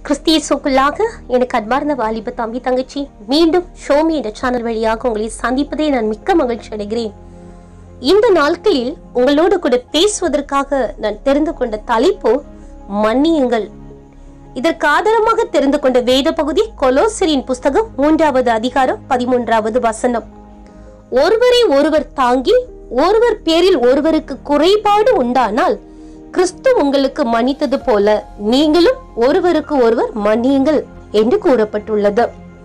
கிறிஸ்தியசுக்குள்ளாக எனக்கு அன்பார்ந்த வாலிப தம்பி தங்கச்சி மீண்டும் ஷோமி என்ற சேனல் வழியாக உங்களை சந்திப்பதே நான் மிக்க மகிழ்ச்சி அடைகிறேன் இந்த நாட்களில் உங்களோடு கூட பேசுவதற்காக நான் தெரிந்து கொண்ட தலைப்பு மன்னியுங்கள் இதற்கு ஆதாரமாக தெரிந்து கொண்ட வேத பகுதி கொலோசரின் புஸ்தகம் மூன்றாவது அதிகாரம் பதிமூன்றாவது வசனம் ஒருவரை ஒருவர் தாங்கி ஒருவர் பேரில் ஒருவருக்கு குறைபாடு உண்டானால் கிறிஸ்து உங்களுக்கு மன்னித்தது போல நீங்களும் ஒருவருக்கு ஒருவர் மன்னியுங்கள் என்று கூறப்பட்டுள்ளது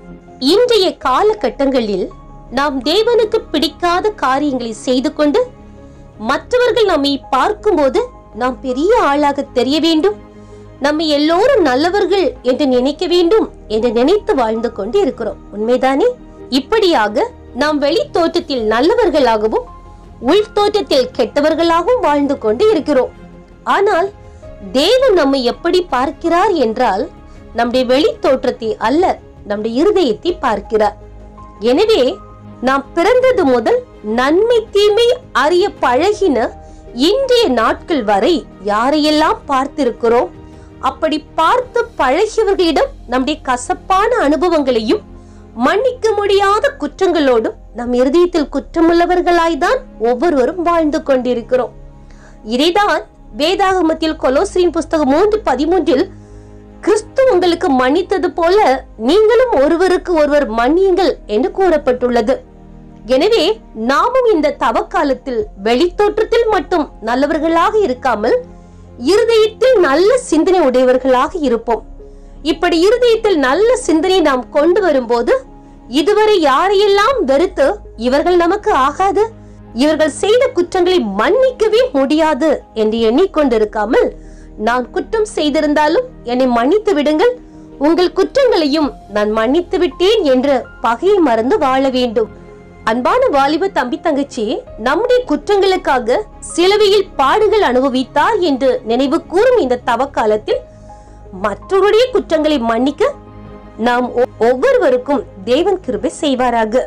இன்றைய காலகட்டங்களில் நாம் தேவனுக்கு பிடிக்காத காரியங்களை செய்து கொண்டு மற்றவர்கள் நம்மை பார்க்கும்போது நாம் பெரிய ஆளாக தெரிய வேண்டும் நம்மை எல்லோரும் நல்லவர்கள் என்று நினைக்க வேண்டும் என்று நினைத்து வாழ்ந்து கொண்டு இருக்கிறோம் உண்மைதானே இப்படியாக நாம் வெளி தோற்றத்தில் நல்லவர்களாகவும் உள் தோற்றத்தில் கெட்டவர்களாகவும் வாழ்ந்து கொண்டு இருக்கிறோம் ஆனால் தேவன் நம்மை எப்படி பார்க்கிறார் என்றால் நம்முடைய வெளி தோற்றத்தை அல்ல நம்முடைய இருதயத்தை பார்க்கிறார் எனவே நாம் பிறந்தது முதல் நன்மை தீமை அறிய பழகின இன்றைய நாட்கள் வரை யாரையெல்லாம் பார்த்திருக்கிறோம் அப்படி பார்த்து பழகியவர்களிடம் நம்முடைய கசப்பான அனுபவங்களையும் மன்னிக்க முடியாத குற்றங்களோடும் நம் இருதயத்தில் குற்றமுள்ளவர்களாய்தான் ஒவ்வொருவரும் வாழ்ந்து கொண்டிருக்கிறோம் இதைதான் வேதாகமத்தில் கொலோசியின் புஸ்தகம் மூன்று பதிமூன்றில் கிறிஸ்து உங்களுக்கு மன்னித்தது போல நீங்களும் ஒருவருக்கு ஒருவர் மன்னியுங்கள் என்று கூறப்பட்டுள்ளது எனவே நாமும் இந்த தவக்காலத்தில் வெளித்தோற்றத்தில் மட்டும் நல்லவர்களாக இருக்காமல் இருதயத்தில் நல்ல சிந்தனை உடையவர்களாக இருப்போம் இப்படி இருதயத்தில் நல்ல சிந்தனை நாம் கொண்டு வரும்போது இதுவரை யாரையெல்லாம் வெறுத்து இவர்கள் நமக்கு ஆகாது இவர்கள் செய்த குற்றங்களை மன்னிக்கவே முடியாது என்று எண்ணிக்கொண்டிருக்காமல் நான் குற்றம் செய்திருந்தாலும் என்னை மன்னித்து விடுங்கள் உங்கள் குற்றங்களையும் நான் மன்னித்து விட்டேன் என்ற பகையை மறந்து வாழ வேண்டும் அன்பான வாலிப தம்பி தங்கச்சி நம்முடைய குற்றங்களுக்காக சிலுவையில் பாடுகள் அனுபவித்தார் என்று நினைவு கூறும் இந்த தவக்காலத்தில் மற்றவருடைய குற்றங்களை மன்னிக்க நாம் ஒ- ஒவ்வொருவருக்கும் தேவன் கிருபை செய்வாராக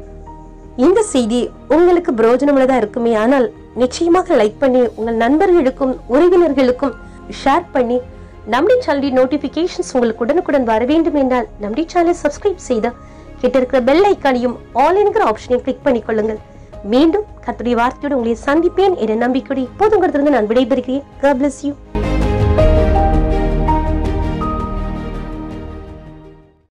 இந்த செய்தி உங்களுக்கு பிரயோஜனமுள்ளதா இருக்குமே ஆனால் நிச்சயமாக லைக் பண்ணி உங்கள் நண்பர்களுக்கும் உறவினர்களுக்கும் ஷேர் பண்ணி நம்முடைய சேனலுடைய நோட்டிபிகேஷன்ஸ் உங்களுக்கு உடனுக்குடன் வர வேண்டும் என்றால் நம்முடைய சேனலை சப்ஸ்கிரைப் செய்து கிட்ட இருக்கிற பெல் ஐக்கானையும் ஆல் என்கிற ஆப்ஷனையும் கிளிக் பண்ணிக்கொள்ளுங்கள் மீண்டும் கர்த்தருடைய வார்த்தையோடு உங்களை சந்திப்பேன் என நம்பிக்கையோடு இப்போது உங்களிடத்திலிருந்து நான் விடைபெறுகிறேன் God bless you